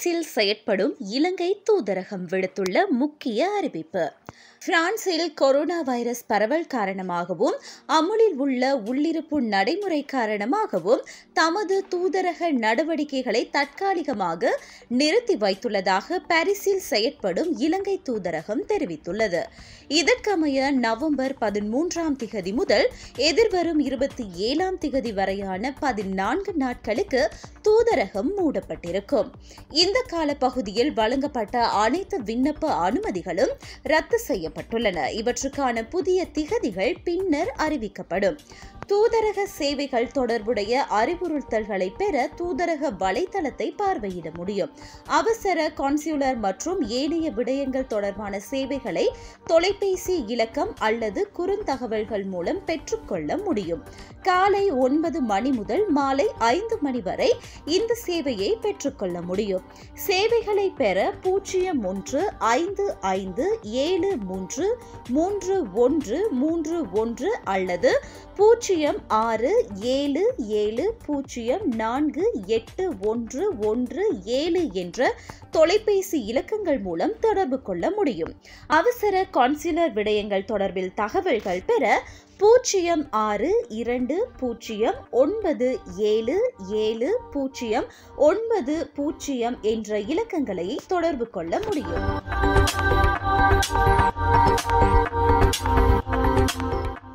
பாரிஸில் செயற்படும் இலங்கை தூதரகம் விடுத்துள்ள முக்கிய அறிவிப்பு பிரான்சில் கொரோனா வைரஸ் பரவல் காரணமாகவும் அமுலில் உள்ள உள்ளிருப்பு நடைமுறை காரணமாகவும் தமது தூதரக நடவடிக்கைகளை தற்காலிகமாக நிறுத்தி வைத்துள்ளதாக பாரிஸில் செயற்படும் இலங்கை தூதரகம் தெரிவித்துள்ளது இதற்கமைய நவம்பர் பதிமூன்றாம் திகதி முதல் எதிர்வரும் இருபத்தி ஏழாம் திகதி வரையான பதினான்கு நாட்களுக்கு தூதரகம் மூடப்பட்டிருக்கும் இந்த காலப்பகுதியில் வழங்கப்பட்ட அனைத்து விண்ணப்ப அனுமதிகளும் ரத்து செய்யப்பட்டுள்ளன இவற்றுக்கான புதிய திகதிகள் பின்னர் அறிவிக்கப்படும் தூதரக சேவைகள் தொடர்புடைய அறிவுறுத்தல்களை பெற தூதரக வலைத்தளத்தை பார்வையிட முடியும் அவசர கான்சியுலர் மற்றும் ஏனைய விடயங்கள் தொடர்பான சேவைகளை தொலைபேசி இலக்கம் அல்லது குறுந்தகவல்கள் மூலம் பெற்றுக்கொள்ள முடியும் காலை ஒன்பது மணி முதல் மாலை ஐந்து மணி வரை இந்த சேவையை பெற்றுக்கொள்ள முடியும் சேவைகளை பெற பூஜ்ஜியம் ஒன்று ஐந்து ஐந்து ஏழு மூன்று மூன்று ஒன்று மூன்று ஒன்று அல்லது பூஜ்ஜியம் ஆறு ஏழு ஏழு பூஜ்ஜியம் நான்கு எட்டு ஒன்று ஒன்று ஏழு என்ற தொலைபேசி இலக்கங்கள் மூலம் தொடர்பு கொள்ள முடியும் அவசர கான்சுலர் விடயங்கள் தொடர்பில் தகவல்கள் பெற பூஜ்ஜியம் ஆறு இரண்டு பூஜ்ஜியம் ஒன்பது ஏழு ஏழு பூஜ்ஜியம் ஒன்பது பூஜ்ஜியம் என்ற இலக்கங்களை தொடர்பு கொள்ள முடியும்